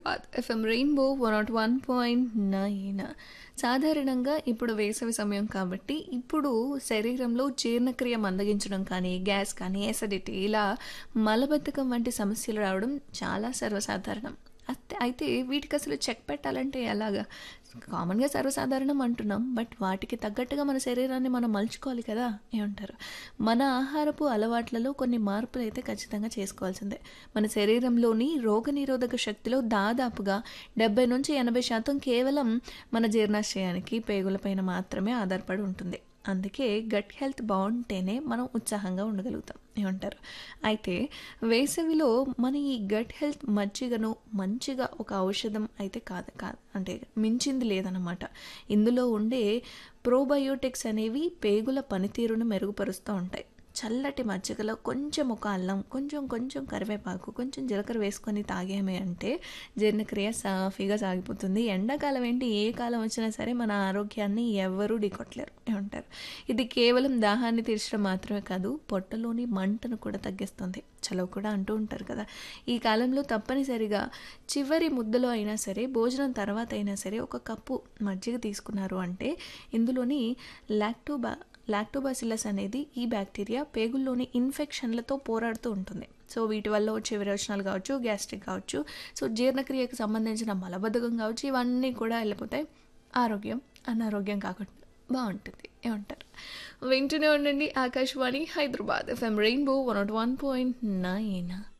FM rainbow one nought one point nine సాధారణంగా ఇప్పుడు వేసవి సమయం కాబట్టి ఇప్పుడు శరీరంలో జీర్ణక్రియ మందగించడం కానీ గ్యాస్ కానీ ఎసిడిటీ ఇలా మలబద్ధకం వంటి సమస్యలు రావడం చాలా సర్వసాధారణం అతే అయితే వీటికి అసలు చెక్ పెట్టాలంటే ఎలాగా కామన్గా సర్వసాధారణం అంటున్నాం బట్ వాటికి తగ్గట్టుగా మన శరీరాన్ని మనం మలుచుకోవాలి కదా ఏమంటారు మన ఆహారపు అలవాట్లలో కొన్ని మార్పులు అయితే ఖచ్చితంగా చేసుకోవాల్సిందే మన శరీరంలోని రోగనిరోధక శక్తిలో దాదాపుగా డెబ్బై నుంచి ఎనభై శాతం కేవలం మన జీర్ణాశయానికి పేగులపైన మాత్రమే ఆధారపడి ఉంటుంది అందుకే గట్ హెల్త్ బాగుంటేనే మనం ఉత్సాహంగా ఉండగలుగుతాం ఏమంటారు అయితే వేసవిలో మన ఈ గట్ హెల్త్ మజ్జిగను మంచిగా ఒక ఔషధం అయితే కాదు కాదు అంటే మించింది లేదన్నమాట ఇందులో ఉండే ప్రోబయోటిక్స్ అనేవి పేగుల పనితీరును మెరుగుపరుస్తూ ఉంటాయి చల్లటి మజ్జిగలో కొంచెం ఒక అల్లం కొంచెం కొంచెం కరివేపాకు కొంచెం జీలకర్ర వేసుకొని తాగామే అంటే జీర్ణక్రియ సాఫీగా సాగిపోతుంది ఎండాకాలం ఏంటి ఏ కాలం వచ్చినా సరే మన ఆరోగ్యాన్ని ఎవరూ ఢీకొట్టలేరు ఏమంటారు ఇది కేవలం దాహాన్ని తీర్చడం మాత్రమే కాదు పొట్టలోని మంటను కూడా తగ్గిస్తుంది చలవ కూడా అంటూ ఉంటారు కదా ఈ కాలంలో తప్పనిసరిగా చివరి ముద్దలో అయినా సరే భోజనం తర్వాత అయినా సరే ఒక కప్పు మజ్జిగ తీసుకున్నారు అంటే ఇందులోని లాక్టోబా లాక్టోబాసిల్లస్ అనేది ఈ బ్యాక్టీరియా పేగుల్లోని ఇన్ఫెక్షన్లతో పోరాడుతూ ఉంటుంది సో వీటి వల్ల వచ్చే విరోచనాలు కావచ్చు గ్యాస్ట్రిక్ కావచ్చు సో జీర్ణక్రియకు సంబంధించిన మలబద్ధకం కావచ్చు ఇవన్నీ కూడా వెళ్ళిపోతాయి ఆరోగ్యం అనారోగ్యం కాకుండా బాగుంటుంది ఏమంటారు వింటూనే ఉండండి Akashvani Hyderabad FM rainbow one nought one point nine